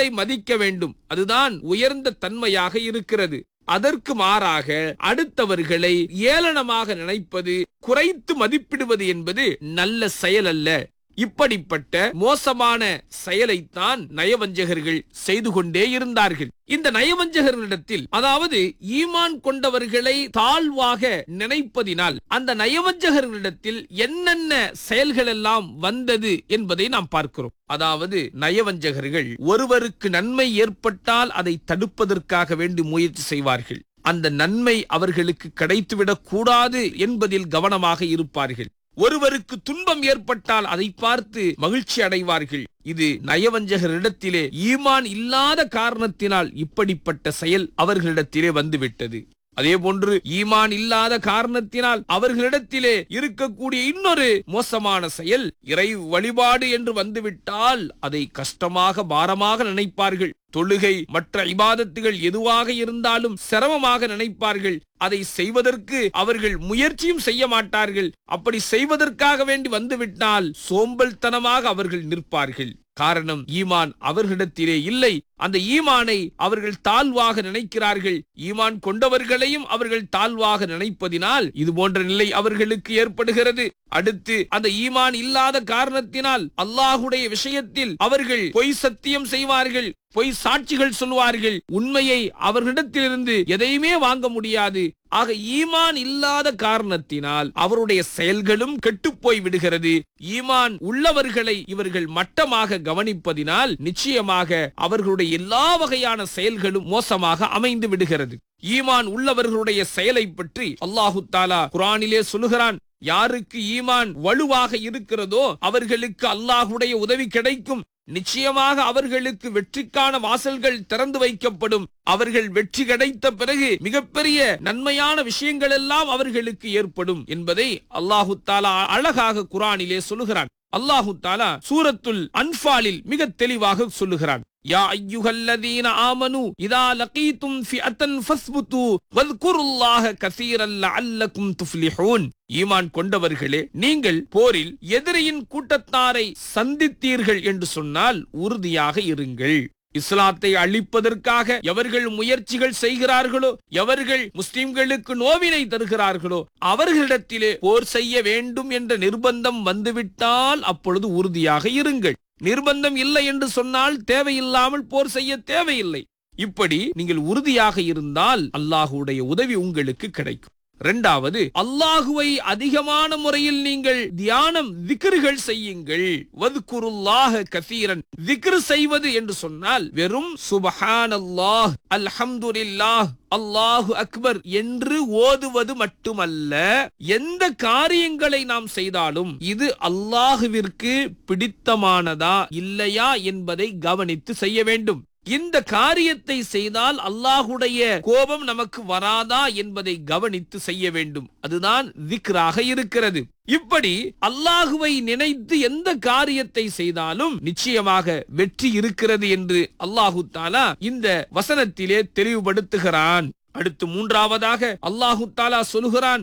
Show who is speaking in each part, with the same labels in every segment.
Speaker 1: மற்றவர்களை மதிக்க வேண்டும் அதுதான் உயர்ந்த தன்மையாக இருக்கிறது அதற்கு மாறாக அடுத்தவர்களை ஏளனமாக நினைப்பது குறைத்து மதிப்பிடுவது என்பது நல்ல செயல் அல்ல இப்படிப்பட்ட மோசமான செயலைத்தான் நயவஞ்சகர்கள் செய்து கொண்டே இருந்தார்கள் இந்த நயவஞ்சகர்களிடத்தில் அதாவது ஈமான் கொண்டவர்களை தாழ்வாக நினைப்பதினால் அந்த நயவஞ்சகர்களிடத்தில் என்னென்ன செயல்கள் எல்லாம் வந்தது என்பதை நாம் பார்க்கிறோம் அதாவது நயவஞ்சகர்கள் ஒருவருக்கு நன்மை ஏற்பட்டால் அதை தடுப்பதற்காக வேண்டி முயற்சி செய்வார்கள் அந்த நன்மை அவர்களுக்கு கிடைத்துவிடக் கூடாது என்பதில் கவனமாக இருப்பார்கள் ஒருவருக்கு துன்பம் ஏற்பட்டால் அதை பார்த்து மகிழ்ச்சி அடைவார்கள் இது நயவஞ்சகரிடத்திலே ஈமான் இல்லாத காரணத்தினால் இப்படிப்பட்ட செயல் அவர்களிடத்திலே வந்துவிட்டது அதே போன்று ஈமான் இல்லாத காரணத்தினால் அவர்களிடத்திலே இருக்கக்கூடிய இன்னொரு மோசமான செயல் இறை வழிபாடு என்று வந்துவிட்டால் அதை கஷ்டமாக பாரமாக நினைப்பார்கள் தொழுகை மற்ற இபாதத்துகள் எதுவாக இருந்தாலும் சிரமமாக நினைப்பார்கள் அதை செய்வதற்கு அவர்கள் முயற்சியும் செய்ய மாட்டார்கள் அப்படி செய்வதற்காக வேண்டி வந்துவிட்டால் சோம்பல்தனமாக அவர்கள் நிற்பார்கள் காரணம் ஈமான் அவர்களிடத்திலே இல்லை அந்த ஈமானை அவர்கள் தாழ்வாக நினைக்கிறார்கள் ஈமான் கொண்டவர்களையும் அவர்கள் தாழ்வாக நினைப்பதினால் இது போன்ற நிலை அவர்களுக்கு ஏற்படுகிறது அடுத்து அந்த ஈமான் இல்லாத காரணத்தினால் அல்லாஹுடைய விஷயத்தில் அவர்கள் பொய் சத்தியம் செய்வார்கள் பொய் சாட்சிகள் சொல்வார்கள் உண்மையை அவர்களிடத்திலிருந்து எதையுமே வாங்க முடியாது ஆக ஈமான் இல்லாத காரணத்தினால் அவருடைய செயல்களும் கெட்டுப்போய் விடுகிறது ஈமான் உள்ளவர்களை இவர்கள் மட்டமாக கவனிப்பதினால் நிச்சயமாக அவர்களுடைய எல்லா வகையான செயல்களும் மோசமாக அமைந்து விடுகிறது ஈமான் உள்ளவர்களுடைய செயலை பற்றி அல்லாஹு தாலா குரானிலே சொல்லுகிறான் யாருக்கு ஈமான் வலுவாக இருக்கிறதோ அவர்களுக்கு அல்லாஹுடைய உதவி கிடைக்கும் நிச்சயமாக அவர்களுக்கு வெற்றிக்கான வாசல்கள் திறந்து வைக்கப்படும் அவர்கள் வெற்றி கிடைத்த பிறகு மிகப்பெரிய நன்மையான விஷயங்கள் எல்லாம் அவர்களுக்கு ஏற்படும் என்பதை அல்லாஹு தாலா அழகாக குரானிலே சொல்லுகிறான் அல்லாஹு தாலா சூரத்துல் அன்பாலில் மிக தெளிவாக சொல்லுகிறான் யா ஐயுகல்லதீன ஆமனு இதா லகீதும் ஃபிஅத்தன் ஃபஸ்புது வذ்குருல்லாஹ கஸீரன் லஅல்லகும் துஃப்லிஹூன் ஈமான் கொண்டவர்களே நீங்கள் போரில் எதிரியின் கூட்டத்தாரை சந்தித்தீர்கள் என்று சொன்னால் உறுதியாக இருங்கள் இஸ்லாத்தை அழிப்பதற்காக எவர்கள் முயற்சிகள் செய்கிறார்களோ எவர்கள் முஸ்லிம்களுக்கு நோவினை தருகிறார்களோ அவர்களிடத்திலே போர் செய்ய வேண்டும் என்ற நிர்பந்தம் வந்துவிட்டால் அப்பொழுது உறுதியாக இருங்கள் நிர்பந்தம் இல்லை என்று சொன்னால் தேவையில்லாமல் போர் செய்ய தேவையில்லை இப்படி நீங்கள் உறுதியாக இருந்தால் அல்லாஹுடைய உதவி உங்களுக்கு கிடைக்கும் இரண்டாவது அல்லாஹுவை அதிகமான முறையில் நீங்கள் தியானம் விக்கிர்கள் செய்யுங்கள் வதுகுருல்லாஹ கசீரன் விக்ரு செய்வது என்று சொன்னால் வெறும் சுபஹானல்லாஹ் அல்ஹம்துலில்லாஹ் அல்லாஹு அக்பர் என்று ஓதுவது மட்டுமல்ல எந்த காரியங்களை நாம் செய்தாலும் இது அல்லாஹுவிற்கு பிடித்தமானதா இல்லையா என்பதை கவனித்து செய்ய வேண்டும் இந்த காரியத்தை செய்தால் அல்லாஹுடைய கோபம் நமக்கு வராதா என்பதை கவனித்து செய்ய வேண்டும் அதுதான் விக்ராக இருக்கிறது இப்படி அல்லாஹுவை நினைத்து எந்த காரியத்தை செய்தாலும் நிச்சயமாக வெற்றி இருக்கிறது என்று அல்லாஹு தாலா இந்த வசனத்திலே தெளிவுபடுத்துகிறான் அடுத்து மூன்றாவதாக அல்லாஹு தாலா சொல்லுகிறான்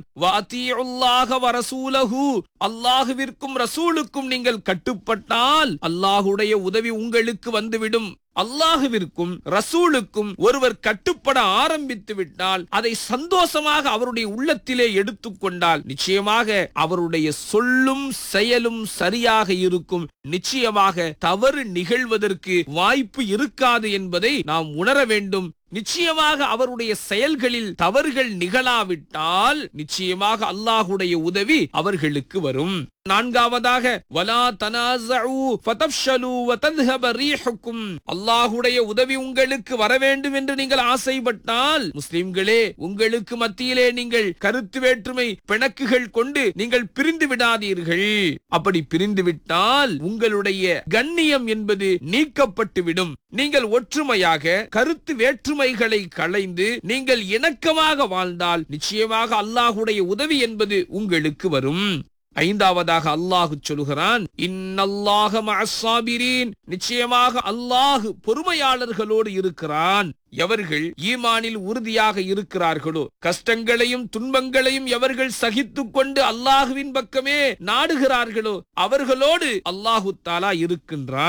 Speaker 1: அல்லாஹுவிற்கும் ரசூலுக்கும் நீங்கள் கட்டுப்பட்டால் அல்லாஹுடைய உதவி உங்களுக்கு வந்துவிடும் அல்லாஹுவிற்கும் ரசூலுக்கும் ஒருவர் கட்டுப்பட ஆரம்பித்து விட்டால் அதை சந்தோஷமாக அவருடைய உள்ளத்திலே எடுத்துக்கொண்டால் நிச்சயமாக அவருடைய சொல்லும் செயலும் சரியாக இருக்கும் நிச்சயமாக தவறு நிகழ்வதற்கு வாய்ப்பு இருக்காது என்பதை நாம் உணர வேண்டும் நிச்சயமாக அவருடைய செயல்களில் தவறுகள் நிகழாவிட்டால் நிச்சயமாக அல்லாஹுடைய உதவி அவர்களுக்கு வரும் நான்காவதாக வலா தனாசு ஃபதஃப்ஷலு வதத்ஹப ரீஹுக்கும் அல்லாஹுடைய உதவி உங்களுக்கு வர வேண்டும் என்று நீங்கள் ஆசைப்பட்டால் முஸ்லிம்களே உங்களுக்கு மத்தியிலே நீங்கள் கருத்து வேற்றுமை பிணக்குகள் கொண்டு நீங்கள் பிரிந்து விடாதீர்கள் அப்படி பிரிந்து விட்டால் உங்களுடைய கண்ணியம் என்பது நீக்கப்பட்டுவிடும் நீங்கள் ஒற்றுமையாக கருத்து வேற்றுமைகளை களைந்து நீங்கள் இணக்கமாக வாழ்ந்தால் நிச்சயமாக அல்லாஹுடைய உதவி என்பது உங்களுக்கு வரும் ஐந்தாவதாக அல்லாஹு சொல்லுகிறான் இன்னல்லாக மஅஸ்ஸாபிரீன் நிச்சயமாக அல்லாஹு பொறுமையாளர்களோடு இருக்கிறான் எவர்கள் ஈமானில் உறுதியாக இருக்கிறார்களோ கஷ்டங்களையும் துன்பங்களையும் எவர்கள் சகித்துக் கொண்டு அல்லாஹுவின் பக்கமே நாடுகிறார்களோ அவர்களோடு அல்லாஹு தாலா இருக்கின்றான்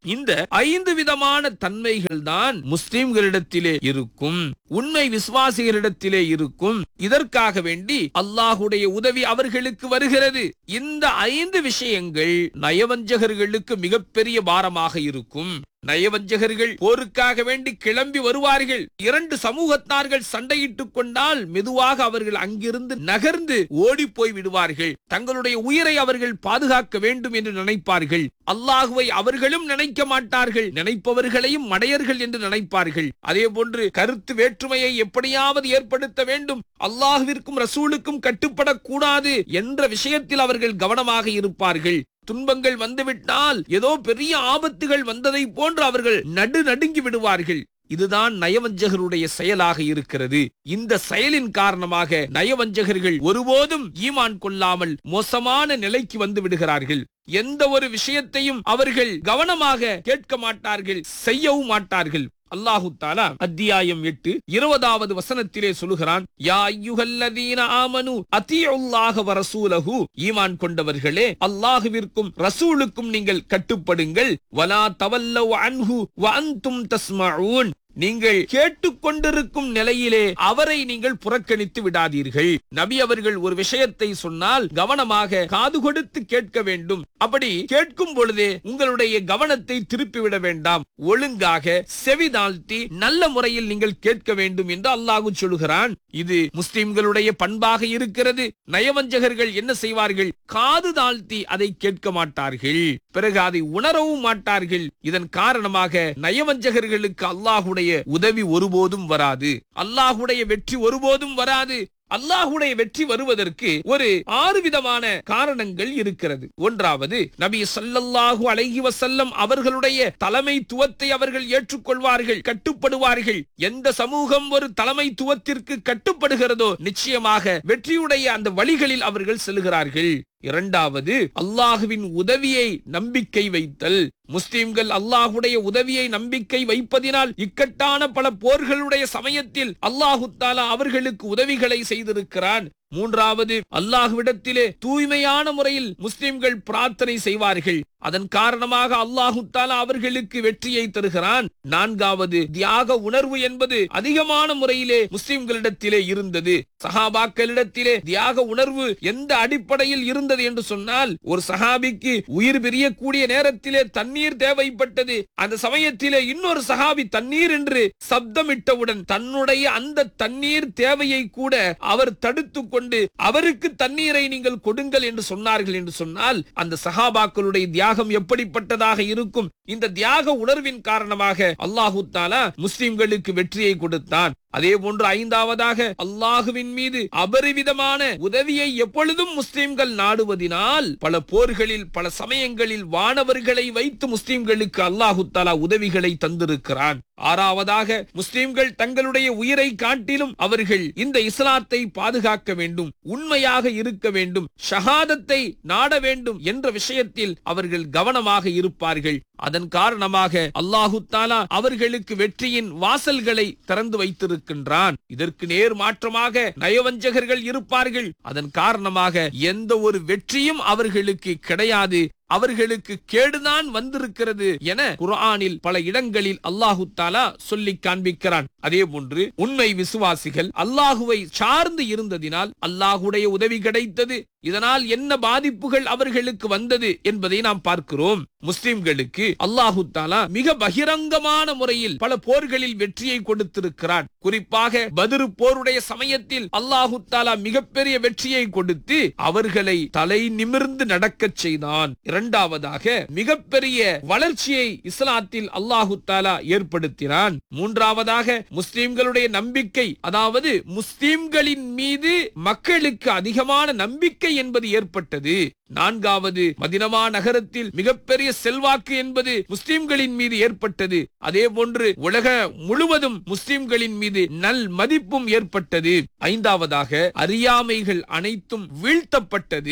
Speaker 1: இந்த ஐந்து விதமான தன்மைகள் தான் முஸ்லிம்களிடத்திலே இருக்கும் உண்மை விசுவாசிகளிடத்திலே இருக்கும் இதற்காக வேண்டி அல்லாஹுடைய உதவி அவர்களுக்கு வருகிறது இந்த ஐந்து விஷயங்கள் நயவஞ்சகர்களுக்கு மிகப்பெரிய பாரமாக இருக்கும் நயவஞ்சகர்கள் போருக்காக வேண்டி கிளம்பி வருவார்கள் இரண்டு சமூகத்தார்கள் சண்டையிட்டுக் கொண்டால் மெதுவாக அவர்கள் அங்கிருந்து நகர்ந்து ஓடி போய் விடுவார்கள் தங்களுடைய உயிரை அவர்கள் பாதுகாக்க வேண்டும் என்று நினைப்பார்கள் அல்லாஹுவை அவர்களும் நினைக்க மாட்டார்கள் நினைப்பவர்களையும் மடையர்கள் என்று நினைப்பார்கள் அதே போன்று கருத்து வேற்றுமையை எப்படியாவது ஏற்படுத்த வேண்டும் அல்லாஹுவிற்கும் ரசூலுக்கும் கட்டுப்படக்கூடாது என்ற விஷயத்தில் அவர்கள் கவனமாக இருப்பார்கள் துன்பங்கள் வந்துவிட்டால் ஏதோ பெரிய ஆபத்துகள் வந்ததை போன்று அவர்கள் நடு நடுங்கி விடுவார்கள் இதுதான் நயவஞ்சகருடைய செயலாக இருக்கிறது இந்த செயலின் காரணமாக நயவஞ்சகர்கள் ஒருபோதும் ஈமான் கொள்ளாமல் மோசமான நிலைக்கு வந்து விடுகிறார்கள் எந்த ஒரு விஷயத்தையும் அவர்கள் கவனமாக கேட்க மாட்டார்கள் செய்யவும் மாட்டார்கள் அல்லாஹு தாலா அத்தியாயம் எட்டு இருபதாவது வசனத்திலே சொல்லுகிறான் யா ஐயுகல்லதீன ஆமனு அத்தியுல்லாஹ வரசூலஹு ஈமான் கொண்டவர்களே அல்லாஹுவிற்கும் ரசூலுக்கும் நீங்கள் கட்டுப்படுங்கள் வலா தவல்லவ் அன்ஹு வ அன்தும் தஸ்மஊன் நீங்கள் கேட்டுக்கொண்டிருக்கும் நிலையிலே அவரை நீங்கள் புறக்கணித்து விடாதீர்கள் நபி அவர்கள் ஒரு விஷயத்தை சொன்னால் கவனமாக காது கொடுத்து கேட்க வேண்டும் அப்படி கேட்கும் பொழுதே உங்களுடைய கவனத்தை திருப்பிவிட வேண்டாம் ஒழுங்காக செவிதாழ்த்தி நல்ல முறையில் நீங்கள் கேட்க வேண்டும் என்று அல்லாஹு சொல்கிறான் இது முஸ்லிம்களுடைய பண்பாக இருக்கிறது நயவஞ்சகர்கள் என்ன செய்வார்கள் காது தாழ்த்தி அதை கேட்க மாட்டார்கள் பிறகு அதை உணரவும் மாட்டார்கள் இதன் காரணமாக நயவஞ்சகர்களுக்கு அல்லாஹுடைய உதவி ஒருபோதும் வராது அல்லாஹுடைய வெற்றி ஒருபோதும் வராது அல்லாஹுடைய வெற்றி வருவதற்கு ஒரு ஆறு விதமான காரணங்கள் இருக்கிறது ஒன்றாவது நபி ஸல்லல்லாஹு அலைஹி வஸல்லம் அவர்களுடைய தலைமைத்துவத்தை அவர்கள் ஏற்றுக்கொள்வார்கள் கட்டுப்படுவார்கள் எந்த சமூகம் ஒரு தலைமைத்துவத்திற்கு கட்டுப்படுகிறதோ நிச்சயமாக வெற்றியுடைய அந்த வழிகளில் அவர்கள் செல்கிறார்கள் இரண்டாவது அல்லாஹுவின் உதவியை நம்பிக்கை வைத்தல் முஸ்லிம்கள் அல்லாஹுடைய உதவியை நம்பிக்கை வைப்பதினால் இக்கட்டான பல போர்களுடைய சமயத்தில் அல்லாஹு தாலா அவர்களுக்கு உதவிகளை செய்திருக்கிறான் மூன்றாவது அல்லாஹுவிடத்திலே தூய்மையான முறையில் முஸ்லிம்கள் பிரார்த்தனை செய்வார்கள் அதன் காரணமாக அல்லாஹு தாலா அவர்களுக்கு வெற்றியை தருகிறான் நான்காவது தியாக உணர்வு என்பது அதிகமான முறையிலே முஸ்லிம்களிடத்திலே இருந்தது சஹாபாக்களிடத்திலே தியாக உணர்வு எந்த அடிப்படையில் இருந்தது என்று சொன்னால் ஒரு சஹாபிக்கு உயிர் பிரியக்கூடிய நேரத்திலே தண்ணீர் தேவைப்பட்டது அந்த சமயத்திலே இன்னொரு சஹாபி தண்ணீர் என்று சப்தமிட்டவுடன் தன்னுடைய அந்த தண்ணீர் தேவையை கூட அவர் தடுத்து கொண்டு அவருக்கு தண்ணீரை நீங்கள் கொடுங்கள் என்று சொன்னார்கள் என்று சொன்னால் அந்த சஹாபாக்களுடைய தியாகம் எப்படிப்பட்டதாக இருக்கும் இந்த தியாக உணர்வின் காரணமாக அல்லாஹு தாலா முஸ்லிம்களுக்கு வெற்றியை கொடுத்தான் அதே போன்று ஐந்தாவதாக அல்லாஹுவின் மீது அபரிவிதமான உதவியை எப்பொழுதும் முஸ்லிம்கள் நாடுவதினால் பல போர்களில் பல சமயங்களில் வானவர்களை வைத்து முஸ்லிம்களுக்கு அல்லாஹு தாலா உதவிகளை தந்திருக்கிறான் ஆறாவதாக முஸ்லிம்கள் தங்களுடைய உயிரை காட்டிலும் அவர்கள் இந்த இஸ்லாத்தை பாதுகாக்க வேண்டும் உண்மையாக இருக்க வேண்டும் ஷஹாதத்தை நாட வேண்டும் என்ற விஷயத்தில் அவர்கள் கவனமாக இருப்பார்கள் அதன் காரணமாக அல்லாஹு தாலா அவர்களுக்கு வெற்றியின் வாசல்களை திறந்து வைத்திருக்கின்றான் இதற்கு நேர் மாற்றமாக நயவஞ்சகர்கள் இருப்பார்கள் அதன் காரணமாக எந்த ஒரு வெற்றியும் அவர்களுக்கு கிடையாது அவர்களுக்கு கேடுதான் வந்திருக்கிறது என குர்ஆனில் பல இடங்களில் அல்லாஹு தாலா சொல்லி காண்பிக்கிறான் அதே போன்று உண்மை விசுவாசிகள் அல்லாஹுவை சார்ந்து இருந்ததினால் அல்லாஹுடைய உதவி கிடைத்தது இதனால் என்ன பாதிப்புகள் அவர்களுக்கு வந்தது என்பதை நாம் பார்க்கிறோம் முஸ்லிம்களுக்கு அல்லாஹு தாலா மிக பகிரங்கமான முறையில் பல போர்களில் வெற்றியை கொடுத்திருக்கிறான் குறிப்பாக பதிரு போருடைய சமயத்தில் அல்லாஹு தாலா மிகப்பெரிய வெற்றியை கொடுத்து அவர்களை தலை நிமிர்ந்து நடக்கச் செய்தான் இரண்டாவதாக மிகப்பெரிய வளர்ச்சியை இஸ்லாத்தில் அல்லாஹு தாலா ஏற்படுத்தினான் மூன்றாவதாக முஸ்லிம்களுடைய நம்பிக்கை அதாவது முஸ்லிம்களின் மீது மக்களுக்கு அதிகமான நம்பிக்கை என்பது ஏற்பட்டது நான்காவது மதினமா நகரத்தில் மிகப்பெரிய செல்வாக்கு என்பது முஸ்லிம்களின் மீது ஏற்பட்டது அதே போன்று உலக முழுவதும் முஸ்லிம்களின் மீது நல் மதிப்பும் ஏற்பட்டது ஐந்தாவதாக அறியாமைகள் அனைத்தும் வீழ்த்தப்பட்டது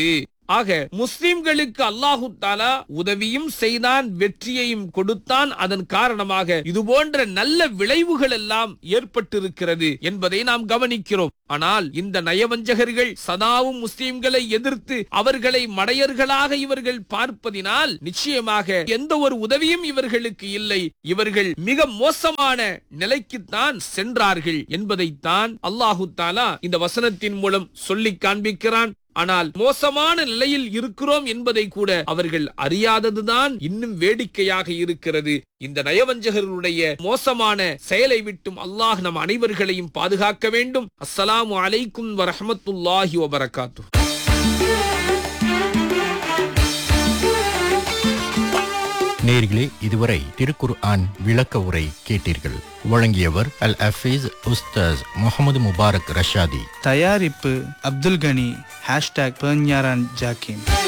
Speaker 1: ஆக முஸ்லிம்களுக்கு அல்லாஹு தாலா உதவியும் செய்தான் வெற்றியையும் கொடுத்தான் அதன் காரணமாக இது போன்ற நல்ல விளைவுகள் எல்லாம் ஏற்பட்டிருக்கிறது என்பதை நாம் கவனிக்கிறோம் ஆனால் இந்த நயவஞ்சகர்கள் சதாவும் முஸ்லிம்களை எதிர்த்து அவர்களை மடையர்களாக இவர்கள் பார்ப்பதினால் நிச்சயமாக எந்த ஒரு உதவியும் இவர்களுக்கு இல்லை இவர்கள் மிக மோசமான நிலைக்குத்தான் சென்றார்கள் என்பதைத்தான் அல்லாஹு தாலா இந்த வசனத்தின் மூலம் சொல்லி காண்பிக்கிறான் ஆனால் மோசமான நிலையில் இருக்கிறோம் என்பதை கூட அவர்கள் அறியாததுதான் இன்னும் வேடிக்கையாக இருக்கிறது இந்த நயவஞ்சகர்களுடைய மோசமான செயலை விட்டும் அல்லாஹ் நம் அனைவர்களையும் பாதுகாக்க வேண்டும் அஸ்ஸலாமு அலைக்கும் வரஹமத்துல்லாஹி வபரகாத்து
Speaker 2: நேர்களே இதுவரை திருக்குர் ஆன் விளக்க உரை கேட்டீர்கள் வழங்கியவர் அல் அஃபீஸ் உஸ்தாஸ் முகமது முபாரக் ரஷாதி
Speaker 3: தயாரிப்பு அப்துல் கனி ஹேஷ்டாக் பெர்ஞாரான் ஜாக்கிம்